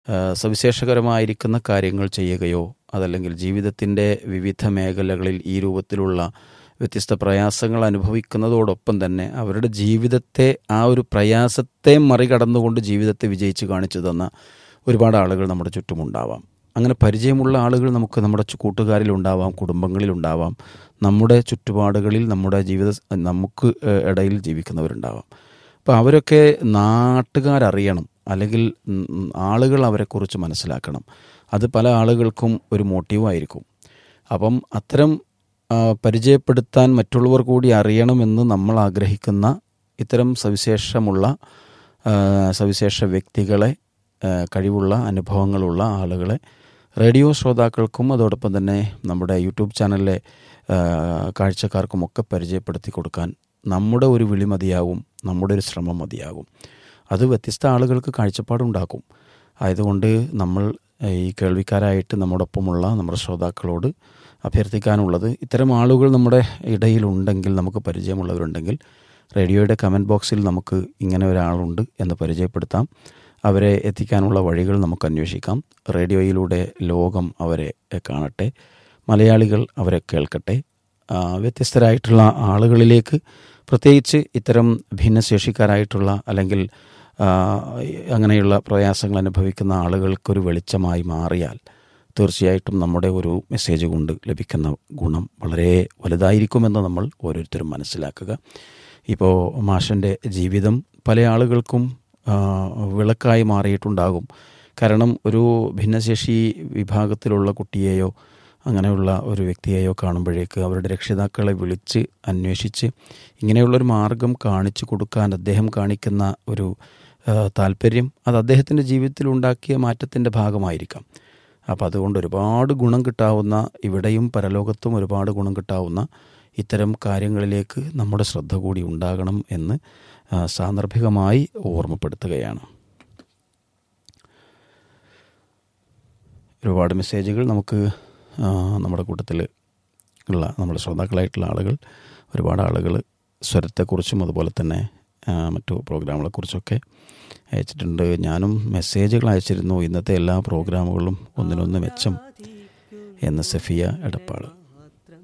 ആ, സവിശേഷകരമായിരിക്കുന്ന കാര്യങ്ങൾ ചെയ്യുകയോ അതല്ലെങ്കിൽ ജീവിതത്തിൻ്റെ വിവിധ മേഖലകളിൽ ഈ രൂപത്തിലുള്ള വ്യത്യസ്ത പ്രയാസങ്ങൾ അനുഭവിക്കുന്നതോടൊപ്പം തന്നെ അവരുടെ ജീവിതത്തെ ആ ഒരു പ്രയാസത്തെ മറികടന്നുകൊണ്ട് ജീവിതത്തെ വിജയിച്ച് കാണിച്ചു തന്ന ഒരുപാട് ആളുകൾ നമ്മുടെ ചുറ്റുമുണ്ടാവാം അങ്ങനെ പരിചയമുള്ള ആളുകൾ നമുക്ക് നമ്മുടെ ചു- കൂട്ടുകാരിലുണ്ടാവാം കുടുംബങ്ങളിലുണ്ടാവാം നമ്മുടെ ചുറ്റുപാടുകളിൽ നമ്മുടെ ജീവിത നമുക്ക് ഏഹ്, ഇടയിൽ ജീവിക്കുന്നവരുണ്ടാവാം അപ്പോൾ അവരൊക്കെ നാട്ടുകാരറിയണം അല്ലെങ്കിൽ ഉം, ആളുകൾ അവരെക്കുറിച്ച് മനസ്സിലാക്കണം അത് പല ആളുകൾക്കും ഒരു മോട്ടീവായിരിക്കും അപ്പം അത്തരം ആ, പരിചയപ്പെടുത്താൻ മറ്റുള്ളവർ കൂടി അറിയണമെന്ന് നമ്മൾ ആഗ്രഹിക്കുന്ന ഇത്തരം സവിശേഷമുള്ള ആ, സവിശേഷ വ്യക്തികളെ ആ, കഴിവുള്ള അനുഭവങ്ങളുള്ള ആളുകളെ റേഡിയോ ശ്രോതാക്കൾക്കും അതോടൊപ്പം തന്നെ നമ്മുടെ യൂട്യൂബ് ചാനലിലെ ആ, കാഴ്ചക്കാർക്കുമൊക്കെ പരിചയപ്പെടുത്തി കൊടുക്കാൻ നമ്മുടെ ഒരു വിളി മതിയാകും നമ്മുടെ ഒരു ശ്രമം മതിയാകും അത് വ്യത്യസ്ത ആളുകൾക്ക് കാഴ്ചപ്പാടുണ്ടാക്കും ആയതുകൊണ്ട് നമ്മൾ ഏഹ്, ഈ കേൾവിക്കാരായിട്ട് നമ്മോടൊപ്പമുള്ള നമ്മുടെ ശ്രോതാക്കളോട് അഭ്യർത്ഥിക്കാനുള്ളത് ഇത്തരം ആളുകൾ നമ്മുടെ ഇടയിലുണ്ടെങ്കിൽ നമുക്ക് പരിചയമുള്ളവരുണ്ടെങ്കിൽ റേഡിയോയുടെ കമൻറ്റ് ബോക്സിൽ നമുക്ക് ഇങ്ങനെ ഒരാളുണ്ട് എന്ന് പരിചയപ്പെടുത്താം അവരെ എത്തിക്കാനുള്ള വഴികൾ നമുക്ക് അന്വേഷിക്കാം റേഡിയോയിലൂടെ ലോകം അവരെ എഹ്, കാണട്ടെ മലയാളികൾ അവരെ കേൾക്കട്ടെ ആ, വ്യത്യസ്തരായിട്ടുള്ള ആളുകളിലേക്ക് പ്രത്യേകിച്ച് ഇത്തരം ഭിന്നശേഷിക്കാരായിട്ടുള്ള അല്ലെങ്കിൽ ആ, അങ്ങനെയുള്ള പ്രയാസങ്ങൾ അനുഭവിക്കുന്ന ആളുകൾക്കൊരു വെളിച്ചമായി മാറിയാൽ തീർച്ചയായിട്ടും നമ്മുടെ ഒരു മെസ്സേജ് കൊണ്ട് ലഭിക്കുന്ന ഗുണം വളരെ വലുതായിരിക്കുമെന്ന് നമ്മൾ ഓരോരുത്തരും മനസ്സിലാക്കുക ഇപ്പോൾ മാഷൻ്റെ ജീവിതം പല ആളുകൾക്കും ആ, വിളക്കായി മാറിയിട്ടുണ്ടാകും കാരണം ഒരു ഭിന്നശേഷി വിഭാഗത്തിലുള്ള കുട്ടിയെയോ അങ്ങനെയുള്ള ഒരു വ്യക്തിയെയോ കാണുമ്പോഴേക്ക് അവരുടെ രക്ഷിതാക്കളെ വിളിച്ച് അന്വേഷിച്ച് ഇങ്ങനെയുള്ളൊരു മാർഗം കാണിച്ചു കൊടുക്കാൻ അദ്ദേഹം കാണിക്കുന്ന ഒരു ആ, താല്പര്യം അത് അദ്ദേഹത്തിൻ്റെ ജീവിതത്തിൽ ഉണ്ടാക്കിയ മാറ്റത്തിൻ്റെ ഭാഗമായിരിക്കാം അപ്പോൾ അതുകൊണ്ട് ഒരുപാട് ഗുണം കിട്ടാവുന്ന ഇവിടെയും പരലോകത്തും ഒരുപാട് ഗുണം കിട്ടാവുന്ന ഇത്തരം കാര്യങ്ങളിലേക്ക് നമ്മുടെ ശ്രദ്ധ കൂടി ഉണ്ടാകണം എന്ന് ആ, സാന്ദർഭികമായി ഓർമ്മപ്പെടുത്തുകയാണ് ഒരുപാട് മെസ്സേജുകൾ നമുക്ക് ആ, നമ്മുടെ കൂട്ടത്തിൽ ഉള്ള നമ്മുടെ ശ്രോതാക്കളായിട്ടുള്ള ആളുകൾ ഒരുപാട് ആളുകൾ സ്വരത്തെക്കുറിച്ചും അതുപോലെ തന്നെ ആ, മറ്റു പ്രോഗ്രാമുകളെക്കുറിച്ചൊക്കെ അയച്ചിട്ടുണ്ട് ഞാനും മെസ്സേജുകൾ അയച്ചിരുന്നു ഇന്നത്തെ എല്ലാ പ്രോഗ്രാമുകളും ഒന്നിനൊന്ന് മെച്ചം എന്ന് സഫിയ എടപ്പാൾ